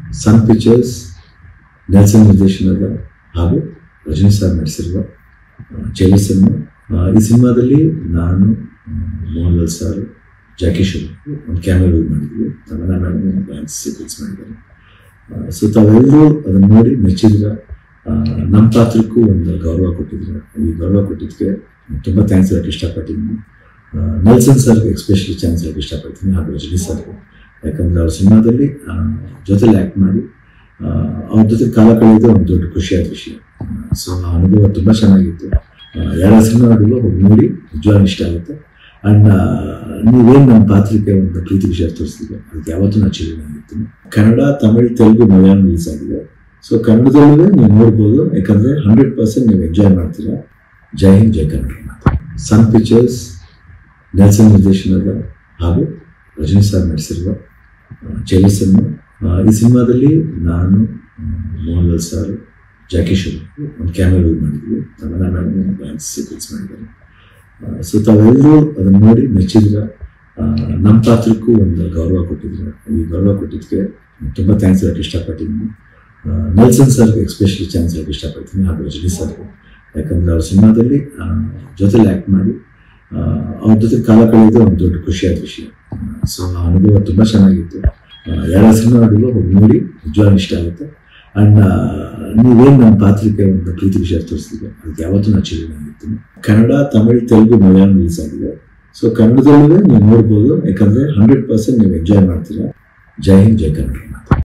ಸನ್ Pictures Nelson ನಿರ್ದೇಶನದ ಹಾಗೂ Rajani sir ನಡೆಸಿರುವ ಜೈಲ ಸಿನಿಮಾ ಆ, ಈ ಸಿನಿಮಾದಲ್ಲಿ ನಾನು ಆ, ಮೋಹನ್ ಲಾಲ್ ಸರ್ ಜಾಕಿ ಶೋ ಒಂದು ಕ್ಯಾಮೆರಾ ಯೂಸ್ ಮಾಡಿದ್ವಿ ತಮನ್ನ ಮೇಡಮ್ ಡ್ಯಾನ್ಸ್ ಸೀಕ್ವೆನ್ಸ್ ಮಾಡಿದ್ದಾರೆ ಸೊ ತಾವೆಲ್ಲರೂ ಅದನ್ನು ನೋಡಿ ಮೆಚ್ಚಿದ್ರ ಆ, ನಮ್ಮ ಪಾತ್ರಕ್ಕೂ ಒಂದು ಗೌರವ ಕೊಟ್ಟಿದ್ರು ಈ ಗೌರವ ಕೊಟ್ಟಿದ್ದಕ್ಕೆ ತುಂಬ ಥ್ಯಾಂಕ್ಸ್ ಹೇಳಕ್ಕೆ ಇಷ್ಟಪಡ್ತೀನಿ ಆ, ನೆಲ್ಸನ್ ಸರ್ಗೆ ಎಸ್ಪೆಷಲಿ ಚಾನ್ಸ್ ಹೇಳಕ್ಕೆ ಇಷ್ಟಪಡ್ತೀನಿ ಹಾಗೂ ರಜನಿ ಸರ್ಗೆ ಯಾಕಂದರೆ ಅವ್ರ ಸಿನಿಮಾದಲ್ಲಿ ಆ, ಜೊತೆಲಿ ಆ್ಯಕ್ಟ್ ಮಾಡಿ ಆ, ಅವ್ರ ಜೊತೆ ಕಾಲ ಕಳೆಯೋದು ಒಂದು ದೊಡ್ಡ ಖುಷಿಯಾದ ವಿಷಯ ಸೊ ಆ ಅನುಭವ ತುಂಬ ಚೆನ್ನಾಗಿತ್ತು ಆ, ಯಾರ ಸಿನಿಮಾ ನೋಡಿದ್ರು ಹೋಗಿ ನೋಡಿ ನಿಜವಾಗ್ಲೂ ಇಷ್ಟ ಆಗುತ್ತೆ ಆ್ಯಂಡ್ ನೀವೇನು ನಮ್ಮ ಪಾತ್ರಕ್ಕೆ ಒಂದು ಪ್ರೀತಿ ವಿಷಯ ತೋರಿಸ್ತಿದೆ ಅದಕ್ಕೆ ಯಾವತ್ತೂ ನಾನು ಚಿರನಾಗಿರ್ತೀನಿ ಕನ್ನಡ ತಮಿಳ್ ತೆಲುಗು ಮಲಯಾಳಂ ರಿಲೀಸ್ ಆಗಿದೆ ಸೊ ಕನ್ನಡದಲ್ಲೂ ನೀವು ನೋಡ್ಬೋದು ಯಾಕಂದರೆ ಹಂಡ್ರೆಡ್ ಪರ್ಸೆಂಟ್ ನೀವು ಎಂಜಾಯ್ ಮಾಡ್ತೀರಾ ಜೈ ಹಿಂದ್ ಜೈ ಕನ್ನಡ ಸನ್ ಪಿಕ್ಚರ್ಸ್ ನೆಲ್ಸನ್ ನಿರ್ದೇಶನದ ಹಾಗೂ ರಜನಿ ಸರ್ ನಡೆಸಿರುವ ಜೈಲ ಸಿನಿಮಾ ಆ, ಈ ಸಿನಿಮಾದಲ್ಲಿ ನಾನು ಆ, ಮೋಹನ್ ಲಾಲ್ ಸರ್ ಜಾಕಿ ಶೋ ಒಂದು ಕ್ಯಾಮೆರಾ ಯೂಸ್ ಮಾಡಿದ್ವಿ ತಮನ್ನ ಮೇಡಮ್ ಡ್ಯಾನ್ಸ್ ಸೀಕ್ವೆನ್ಸ್ ಮಾಡಿದ್ದಾರೆ ಸೊ ತಾವೆಲ್ಲರೂ ಅದನ್ನು ನೋಡಿ ಮೆಚ್ಚಿದ್ರ ಆ, ನಮ್ಮ ಪಾತ್ರಕ್ಕೂ ಒಂದು ಗೌರವ ಕೊಟ್ಟಿದ್ರು ಈ ಗೌರವ ಕೊಟ್ಟಿದ್ದಕ್ಕೆ ತುಂಬ ಥ್ಯಾಂಕ್ಸ್ ಹೇಳಕ್ಕೆ ಇಷ್ಟಪಡ್ತೀನಿ ಆ, ನೆಲ್ಸನ್ ಸರ್ಗೆ ಎಸ್ಪೆಷಲಿ ಚಾನ್ಸ್ ಹೇಳಕ್ಕೆ ಇಷ್ಟಪಡ್ತೀನಿ ಹಾಗೂ ರಜನಿ ಸರ್ಗೆ ಯಾಕಂದರೆ ಅವ್ರ ಸಿನಿಮಾದಲ್ಲಿ ಆ, ಜೊತೆಲಿ ಆ್ಯಕ್ಟ್ ಮಾಡಿ ಆ, ಅವ್ರ ಜೊತೆ ಕಾಲ ಕಳೆಯೋದು ಒಂದು ದೊಡ್ಡ ಖುಷಿಯಾದ ವಿಷಯ ಸೊ ಆ ಅನುಭವ ತುಂಬ ಚೆನ್ನಾಗಿತ್ತು ಆ, ಯಾರ ಸಿನಿಮಾ ನೋಡಿದ್ರು ಹೋಗಿ ನೋಡಿ ನಿಜವಾಗ್ಲೂ ಇಷ್ಟ ಆಗುತ್ತೆ ಆ್ಯಂಡ್ ನೀವೇನು ನಮ್ಮ ಪಾತ್ರಕ್ಕೆ ಒಂದು ಪ್ರೀತಿ ವಿಷಯ ತೋರಿಸ್ತಿದೆ ಅದಕ್ಕೆ ಯಾವತ್ತೂ ನಾನು ಚಿರನಾಗಿರ್ತೀನಿ ಕನ್ನಡ ತಮಿಳ್ ತೆಲುಗು ಮಲಯಾಳಂ ರಿಲೀಸ್ ಆಗಿದೆ ಸೊ ಕನ್ನಡದಲ್ಲೂ ನೀವು ನೋಡ್ಬೋದು ಯಾಕಂದರೆ ಹಂಡ್ರೆಡ್ ಪರ್ಸೆಂಟ್ ನೀವು ಎಂಜಾಯ್ ಮಾಡ್ತೀರಾ ಜೈ ಹಿಂದ್ ಜೈ ಕನ್ನಡ